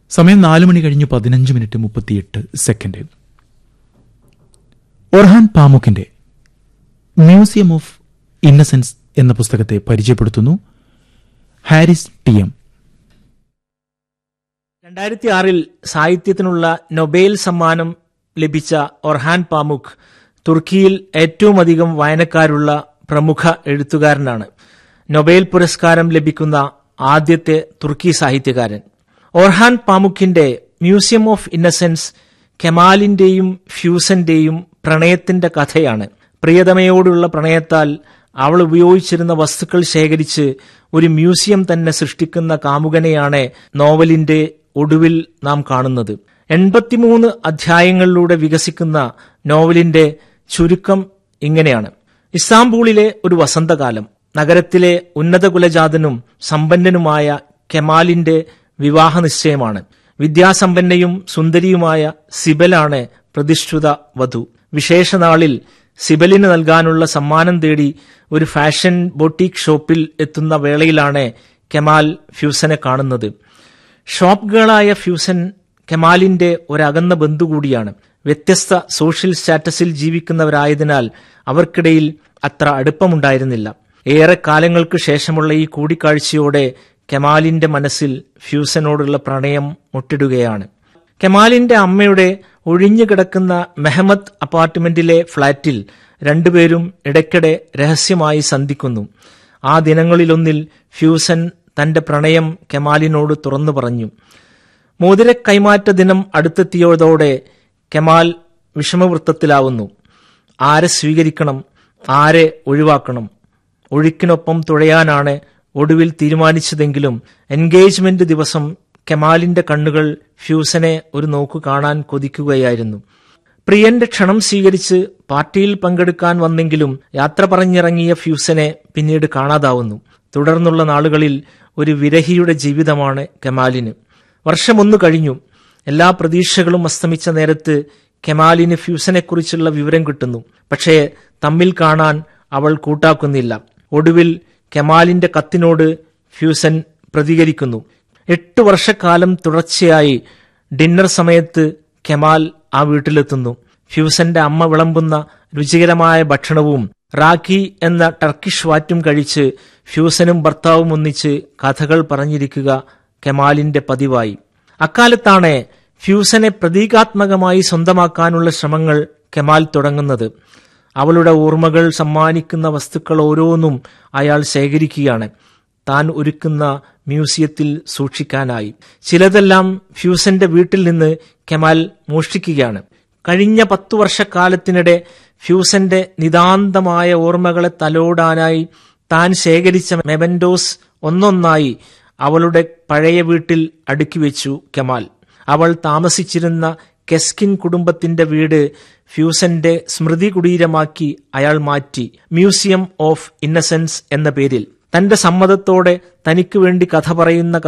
സമയം നാല് മണി കഴിഞ്ഞ് പതിനഞ്ച് മിനിറ്റ് മുപ്പത്തിയെട്ട് സെക്കൻഡ് ഒർഹാൻ പാമുക്കിന്റെ മ്യൂസിയം ഓഫ് ഇന്നസെൻസ് എന്ന പുസ്തകത്തെ പരിചയപ്പെടുത്തുന്നു ഹാരിസ് ടി എം രണ്ടായിരത്തി ആറിൽ സാഹിത്യത്തിനുള്ള നൊബേൽ സമ്മാനം ലഭിച്ച ഒർഹാൻ പാമുക്ക് തുർക്കിയിൽ ഏറ്റവും അധികം വായനക്കാരുള്ള പ്രമുഖ എഴുത്തുകാരനാണ് നൊബേൽ പുരസ്കാരം ലഭിക്കുന്ന ആദ്യത്തെ തുർക്കി സാഹിത്യകാരൻ ഒർഹാൻ പാമുക്കിന്റെ മ്യൂസിയം ഓഫ് ഇന്നസെൻസ് കെമാലിന്റെയും ഫ്യൂസന്റെയും പ്രണയത്തിന്റെ കഥയാണ് പ്രിയതമയോടുള്ള പ്രണയത്താൽ അവൾ ഉപയോഗിച്ചിരുന്ന വസ്തുക്കൾ ശേഖരിച്ച് ഒരു മ്യൂസിയം തന്നെ സൃഷ്ടിക്കുന്ന കാമുകനെയാണ് നോവലിന്റെ ഒടുവിൽ നാം കാണുന്നത് എൺപത്തിമൂന്ന് അധ്യായങ്ങളിലൂടെ വികസിക്കുന്ന നോവലിന്റെ ചുരുക്കം ഇങ്ങനെയാണ് ഇസ്താംബൂളിലെ ഒരു വസന്തകാലം നഗരത്തിലെ ഉന്നത കുലജാതനും സമ്പന്നനുമായ കെമാലിന്റെ വിവാഹ നിശ്ചയമാണ് വിദ്യാസമ്പന്നയും സുന്ദരിയുമായ സിബലാണ് പ്രതിഷ്ഠിത വധു വിശേഷനാളിൽ സിബലിന് നൽകാനുള്ള സമ്മാനം തേടി ഒരു ഫാഷൻ ബൊട്ടീക് ഷോപ്പിൽ എത്തുന്ന വേളയിലാണ് കെമാൽ ഫ്യൂസനെ കാണുന്നത് ഷോപ്പ് ഗേളായ ഫ്യൂസൻ കെമാലിന്റെ ഒരകന്ന ബന്ധു കൂടിയാണ് വ്യത്യസ്ത സോഷ്യൽ സ്റ്റാറ്റസിൽ ജീവിക്കുന്നവരായതിനാൽ അവർക്കിടയിൽ അത്ര അടുപ്പമുണ്ടായിരുന്നില്ല ഏറെ കാലങ്ങൾക്ക് ശേഷമുള്ള ഈ കൂടിക്കാഴ്ചയോടെ കെമാലിന്റെ മനസ്സിൽ ഫ്യൂസനോടുള്ള പ്രണയം മുട്ടിടുകയാണ് കെമാലിന്റെ അമ്മയുടെ ഒഴിഞ്ഞുകിടക്കുന്ന മെഹമ്മദ് അപ്പാർട്ട്മെന്റിലെ ഫ്ളാറ്റിൽ രണ്ടുപേരും ഇടയ്ക്കിടെ രഹസ്യമായി സന്ധിക്കുന്നു ആ ദിനങ്ങളിലൊന്നിൽ ഫ്യൂസൻ തന്റെ പ്രണയം കെമാലിനോട് തുറന്നു പറഞ്ഞു മോതിര കൈമാറ്റ ദിനം അടുത്തെത്തിയതോടെ കെമാൽ വിഷമവൃത്തത്തിലാവുന്നു ആരെ സ്വീകരിക്കണം ആരെ ഒഴിവാക്കണം ഒഴുക്കിനൊപ്പം തുഴയാനാണ് ഒടുവിൽ തീരുമാനിച്ചതെങ്കിലും എൻഗേജ്മെന്റ് ദിവസം കെമാലിന്റെ കണ്ണുകൾ ഫ്യൂസനെ ഒരു നോക്കു കാണാൻ കൊതിക്കുകയായിരുന്നു പ്രിയന്റെ ക്ഷണം സ്വീകരിച്ച് പാർട്ടിയിൽ പങ്കെടുക്കാൻ വന്നെങ്കിലും യാത്ര പറഞ്ഞിറങ്ങിയ ഫ്യൂസനെ പിന്നീട് കാണാതാവുന്നു തുടർന്നുള്ള നാളുകളിൽ ഒരു വിരഹിയുടെ ജീവിതമാണ് കെമാലിന് വർഷമൊന്നു കഴിഞ്ഞു എല്ലാ പ്രതീക്ഷകളും അസ്തമിച്ച നേരത്ത് കെമാലിന് ഫ്യൂസനെക്കുറിച്ചുള്ള വിവരം കിട്ടുന്നു പക്ഷേ തമ്മിൽ കാണാൻ അവൾ കൂട്ടാക്കുന്നില്ല ഒടുവിൽ കെമാലിന്റെ കത്തിനോട് ഫ്യൂസൻ പ്രതികരിക്കുന്നു എട്ട് വർഷക്കാലം തുടർച്ചയായി ഡിന്നർ സമയത്ത് കെമാൽ ആ വീട്ടിലെത്തുന്നു ഫ്യൂസന്റെ അമ്മ വിളമ്പുന്ന രുചികരമായ ഭക്ഷണവും റാഖി എന്ന ടർക്കിഷ് വാറ്റും കഴിച്ച് ഫ്യൂസനും ഭർത്താവും ഒന്നിച്ച് കഥകൾ പറഞ്ഞിരിക്കുക കെമാലിന്റെ പതിവായി അക്കാലത്താണ് ഫ്യൂസനെ പ്രതീകാത്മകമായി സ്വന്തമാക്കാനുള്ള ശ്രമങ്ങൾ കെമാൽ തുടങ്ങുന്നത് അവളുടെ ഓർമ്മകൾ സമ്മാനിക്കുന്ന വസ്തുക്കൾ ഓരോന്നും അയാൾ ശേഖരിക്കുകയാണ് താൻ ഒരുക്കുന്ന മ്യൂസിയത്തിൽ സൂക്ഷിക്കാനായി ചിലതെല്ലാം ഫ്യൂസന്റെ വീട്ടിൽ നിന്ന് കെമാൽ മോഷ്ടിക്കുകയാണ് കഴിഞ്ഞ പത്തു വർഷക്കാലത്തിനിടെ ഫ്യൂസന്റെ നിതാന്തമായ ഓർമ്മകളെ തലോടാനായി താൻ ശേഖരിച്ച മെബൻഡോസ് ഒന്നൊന്നായി അവളുടെ പഴയ വീട്ടിൽ അടുക്കി വെച്ചു കെമാൽ അവൾ താമസിച്ചിരുന്ന കെസ്കിൻ കുടുംബത്തിന്റെ വീട് ഫ്യൂസന്റെ സ്മൃതി കുടീരമാക്കി അയാൾ മാറ്റി മ്യൂസിയം ഓഫ് ഇന്നസെൻസ് എന്ന പേരിൽ തന്റെ സമ്മതത്തോടെ തനിക്ക് വേണ്ടി കഥ പറയുന്ന